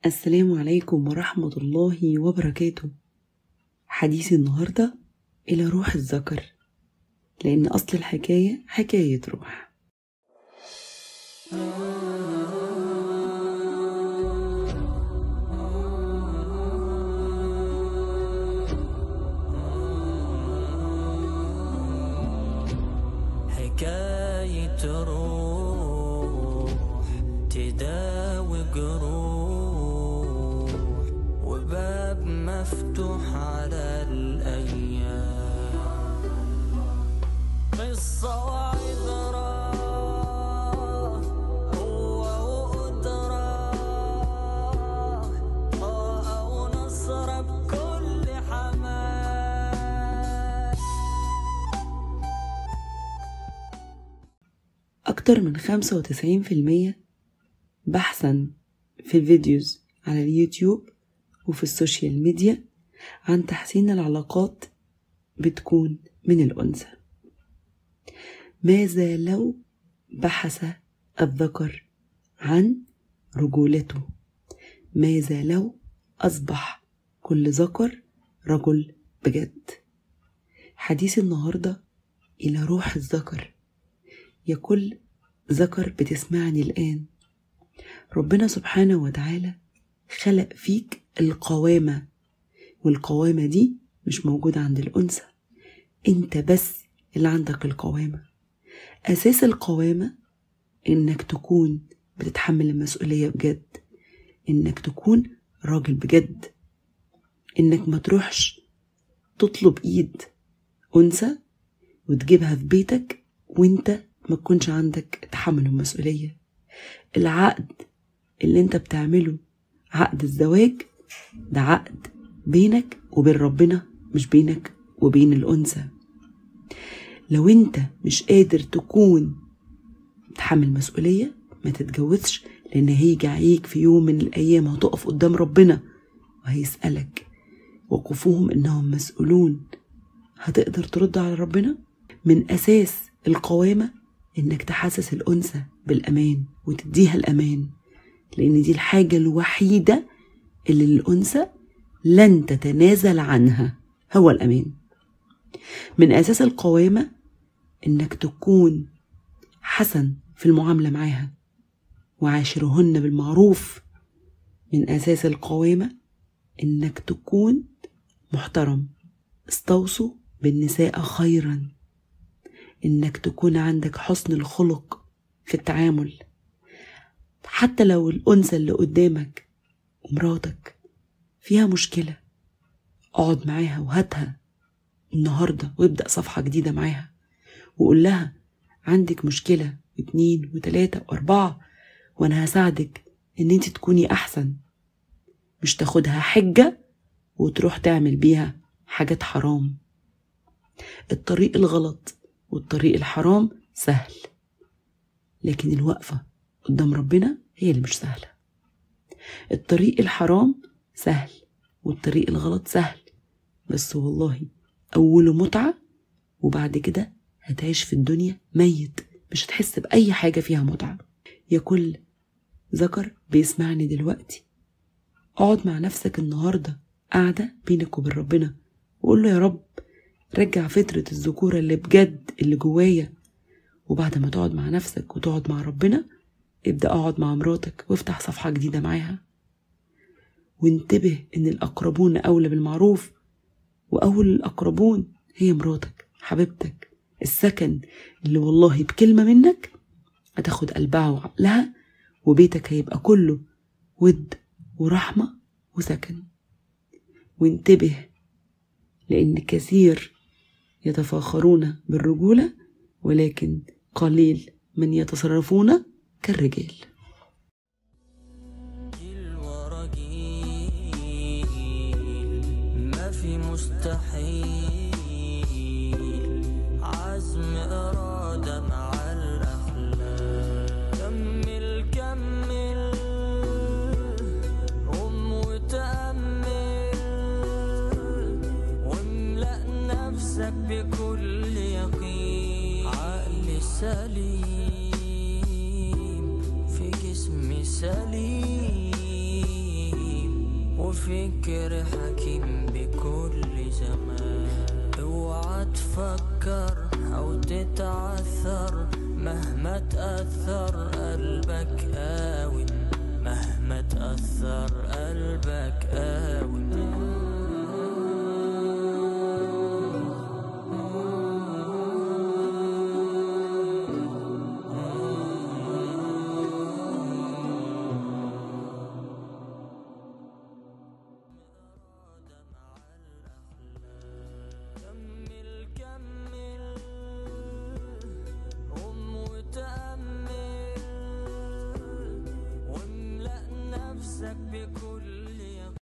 السلام عليكم ورحمة الله وبركاته حديثي النهاردة إلى روح الذكر لأن أصل الحكاية حكاية روح حكاية روح تداوي جروح وباب مفتوح على الأيام قصة وعبرة قوة وقدرة طاقة ونصرة بكل حماس أكتر من 95% بحثا في الفيديوز على اليوتيوب وفي السوشيال ميديا عن تحسين العلاقات بتكون من الأنثى ماذا لو بحث الذكر عن رجولته ماذا لو أصبح كل ذكر رجل بجد حديث النهاردة إلى روح الذكر يا كل ذكر بتسمعني الآن ربنا سبحانه وتعالى خلق فيك القوامة والقوامة دي مش موجودة عند الأنثى انت بس اللي عندك القوامة أساس القوامة إنك تكون بتتحمل المسؤولية بجد إنك تكون راجل بجد إنك ما تروحش تطلب إيد أنثى وتجيبها في بيتك وإنت ما تكونش عندك تحمل المسؤولية العقد اللي انت بتعمله عقد الزواج ده عقد بينك وبين ربنا مش بينك وبين الأنثى لو انت مش قادر تكون تحمل مسؤولية ما تتجوزش لأن هيجي عليك في يوم من الأيام هتقف قدام ربنا وهيسألك وقفوهم إنهم مسؤولون هتقدر ترد على ربنا من أساس القوامة إنك تحسس الأنثى بالأمان وتديها الأمان لأن دي الحاجة الوحيدة اللي الأنثى لن تتنازل عنها هو الأمان من أساس القوامة إنك تكون حسن في المعاملة معاها وعاشرهن بالمعروف من أساس القوامة إنك تكون محترم استوصوا بالنساء خيرا إنك تكون عندك حسن الخلق في التعامل حتى لو الأنثى اللي قدامك ومراتك فيها مشكلة اقعد معاها وهاتها النهاردة وابدأ صفحة جديدة معاها وقول لها عندك مشكلة واتنين وتلاتة وأربعة وأنا هساعدك إن انت تكوني أحسن مش تاخدها حجة وتروح تعمل بيها حاجات حرام الطريق الغلط والطريق الحرام سهل لكن الوقفة قدام ربنا هي اللي مش سهلة الطريق الحرام سهل والطريق الغلط سهل بس والله أوله متعة وبعد كده هتعيش في الدنيا ميت مش هتحس بأي حاجة فيها متعة يا كل ذكر بيسمعني دلوقتي اقعد مع نفسك النهاردة قاعدة بينك وبين ربنا وقول له يا رب رجع فطرة الذكورة اللي بجد اللي جوايا وبعد ما تقعد مع نفسك وتقعد مع ربنا ابدأ اقعد مع مراتك وافتح صفحة جديدة معاها وانتبه ان الأقربون أولى بالمعروف وأول الأقربون هي مراتك حبيبتك السكن اللي والله بكلمة منك هتاخد قلبها وعقلها وبيتك هيبقى كله ود ورحمة وسكن وانتبه لأن كثير يتفاخرون بالرجولة ولكن قليل من يتصرفون كالرجال جيل ورا جيل ما في مستحيل عزم إرادة مع الأخلاق كمل كمل قم وتأمل واملأ نفسك بكل يقين عقل سليم في جسم سليم وفكر حكيم بكل زمان اوعى تفكر او تتعثر مهما تأثر قلبك آون مهما تأثر قلبك آون كمل كمل قم وتأمل واملأ نفسك بكل